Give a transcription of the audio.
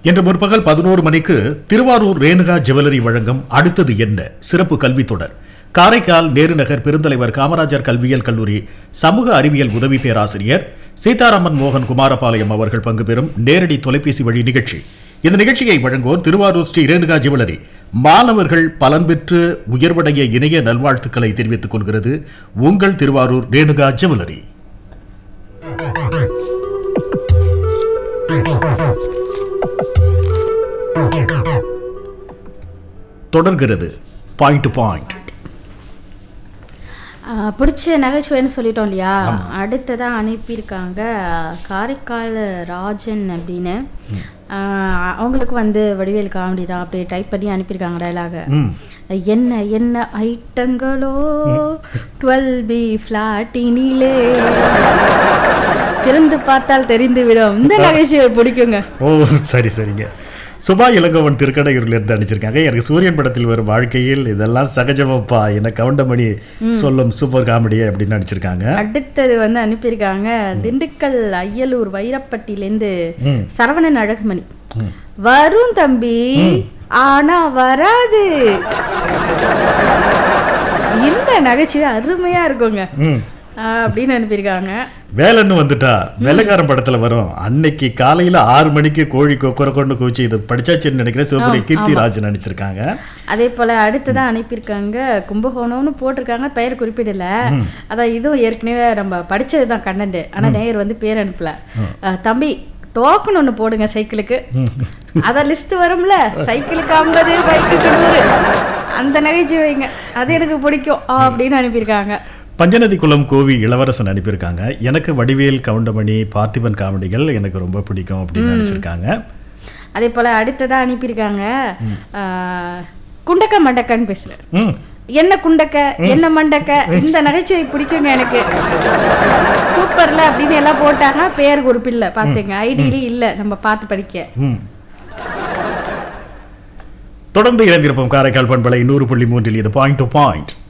இன்று முற்பகல் பதினோரு மணிக்கு திருவாரூர் ரேணுகா ஜுவல்லரி வழங்கும் அடுத்தது என்ன சிறப்பு கல்வித் தொடர் காரைக்கால் நேருநகர் பெருந்தலைவர் காமராஜர் கல்வியியல் கல்லூரி சமூக அறிவியல் உதவி பேராசிரியர் சீதாராமன் மோகன் குமாரபாளையம் அவர்கள் பங்கு பெறும் நேரடி தொலைபேசி வழி நிகழ்ச்சி இந்த நிகழ்ச்சியை வழங்குவோர் திருவாரூர் ஸ்ரீ ரேணுகா ஜுவல்லரி மாணவர்கள் பலன் பெற்று உயர்வடைய இணைய நல்வாழ்த்துக்களை தெரிவித்துக் கொள்கிறது உங்கள் திருவாரூர் ரேணுகா ஜுவல்லரி தொடர்கிறது பாயிண்ட் டு பாயிண்ட் ஆ, பிடிச்ச நகைச்சுவைன்னு சொல்லிட்டோம் இல்லையா அடுத்ததான் அனுப்பியிருக்காங்க காரைக்கால் ராஜன் அப்படின்னு ஆ, அவங்களுக்கு வந்து வடிவேல் காமெடி தான் அப்படியே டைப் பண்ணி அனுப்பியிருக்காங்க டைலாக ம் என்ன என்ன ஐட்டங்களோ டுவெல் பி ஃப்ளாட்டினிலே திறந்து பார்த்தால் தெரிந்து விடும் இந்த நகைச்சுவை பிடிக்குங்க ஓ சரி சரிங்க சுபா இளங்கோவன் திருக்கடையூர்ல இருந்து அனுப்பிச்சிருக்காங்க எனக்கு சூரியன் படத்தில் வரும் வாழ்க்கையில் இதெல்லாம் சகஜமப்பா என்ன கவுண்டமணி சொல்லும் சூப்பர் காமெடி அப்படின்னு நடிச்சிருக்காங்க அடுத்தது வந்து அனுப்பியிருக்காங்க திண்டுக்கல் அய்யலூர் வைரப்பட்டியிலேருந்து ம். சரவணன் அழகுமணி வரும் தம்பி ஆனா வராது இந்த நகைச்சுவை அருமையா இருக்குங்க ம் ஆஹ் அப்படின்னு அனுப்பியிருக்காங்க வேலைன்னு வந்துட்டா வெள்ளைக்காரன் படத்துல வரும் அன்னைக்கு காலையில ஆறு மணிக்கு கோழி கொக்கர கொண்டு கூச்சி இது படிச்சாச்சுன்னு நினைக்கிறேன் சிவபுரி கீர்த்திராஜ் நடிச்சிருக்காங்க அதே போல அடுத்ததான் அனுப்பியிருக்காங்க கும்பகோணம்னு போட்டிருக்காங்க பெயர் குறிப்பிடல அதான் இதுவும் ஏற்கனவே நம்ம படிச்சது தான் கண்டென்ட் ஆனா நேயர் வந்து பேர் அனுப்பல ஆஹ் தம்பி டோக்கன் ஒன்று போடுங்க சைக்கிளுக்கு அதான் லிஸ்ட் வரும்ல சைக்கிளுக்கு ஐம்பது பைக்குக்கு நூறு அந்த நகைச்சுவைங்க அது எனக்கு பிடிக்கும் அப்படின்னு அனுப்பியிருக்காங்க பஞ்சநதி குளம் கோவி இளவரசன் அனுப்பியிருக்காங்க எனக்கு வடிவேல் கவுண்டமணி பார்த்திபன் காமெடிகள் எனக்கு ரொம்ப பிடிக்கும் அப்படின்னு நினைச்சிருக்காங்க அதே போல அடுத்ததா அனுப்பியிருக்காங்க ஆஹ் குண்டக்க மண்டக்கன்னு பேசுறேன் ம் என்ன குண்டக்க என்ன மண்டக்க இந்த நகைச்சுவை பிடிக்குங்க எனக்கு சூப்பர்ல அப்படின்னு எல்லாம் போட்டாங்க பேர் குறிப்பில்ல பாத்துங்க ஐடியிலே இல்ல நம்ம பார்த்து படிக்க ம். தொடர்ந்து இணைந்திருப்போம் காரைக்கால் பண்பலை நூறு புள்ளி மூன்றில் இது பாயிண்ட் டு பாயிண்ட்